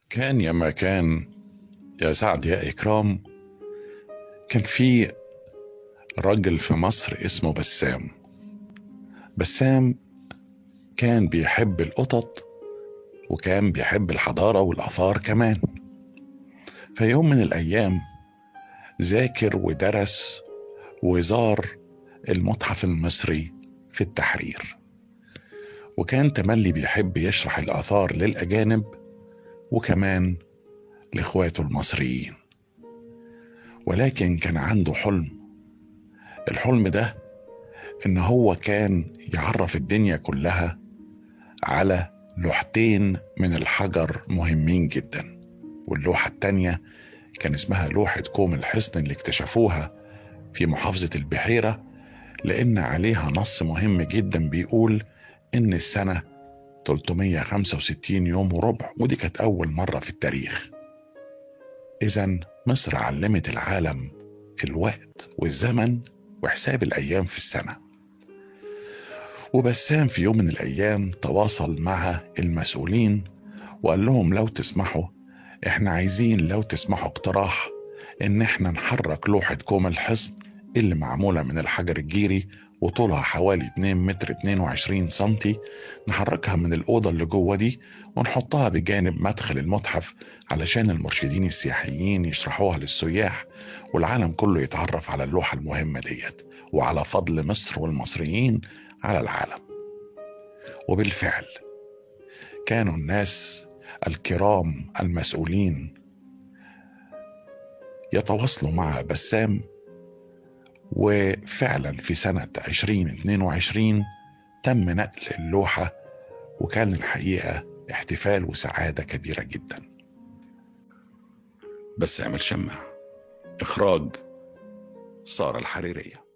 كان يا ما كان يا سعد يا إكرام كان في راجل في مصر اسمه بسام بسام كان بيحب القطط وكان بيحب الحضارة والآثار كمان في يوم من الأيام ذاكر ودرس وزار المتحف المصري في التحرير وكان تملي بيحب يشرح الآثار للأجانب وكمان لاخواته المصريين ولكن كان عنده حلم الحلم ده ان هو كان يعرف الدنيا كلها على لوحتين من الحجر مهمين جدا واللوحة التانية كان اسمها لوحة كوم الحصن اللي اكتشفوها في محافظة البحيرة لأن عليها نص مهم جدا بيقول إن السنة 365 يوم وربع ودي كانت أول مرة في التاريخ إذا مصر علمت العالم الوقت والزمن وحساب الأيام في السنة وبسام في يوم من الأيام تواصل مع المسؤولين وقال لهم لو تسمحوا احنا عايزين لو تسمحوا اقتراح ان احنا نحرك لوحة كوم الحصن اللي معمولة من الحجر الجيري وطولها حوالي 2 متر 22 سنتي نحركها من الأوضة اللي جوه دي ونحطها بجانب مدخل المتحف علشان المرشدين السياحيين يشرحوها للسياح والعالم كله يتعرف على اللوحة المهمة ديت وعلى فضل مصر والمصريين على العالم وبالفعل كانوا الناس الكرام المسؤولين يتواصلوا مع بسام وفعلا في سنة 2022 تم نقل اللوحة وكان الحقيقة احتفال وسعادة كبيرة جدا بس اعمل شمع إخراج سارة الحريرية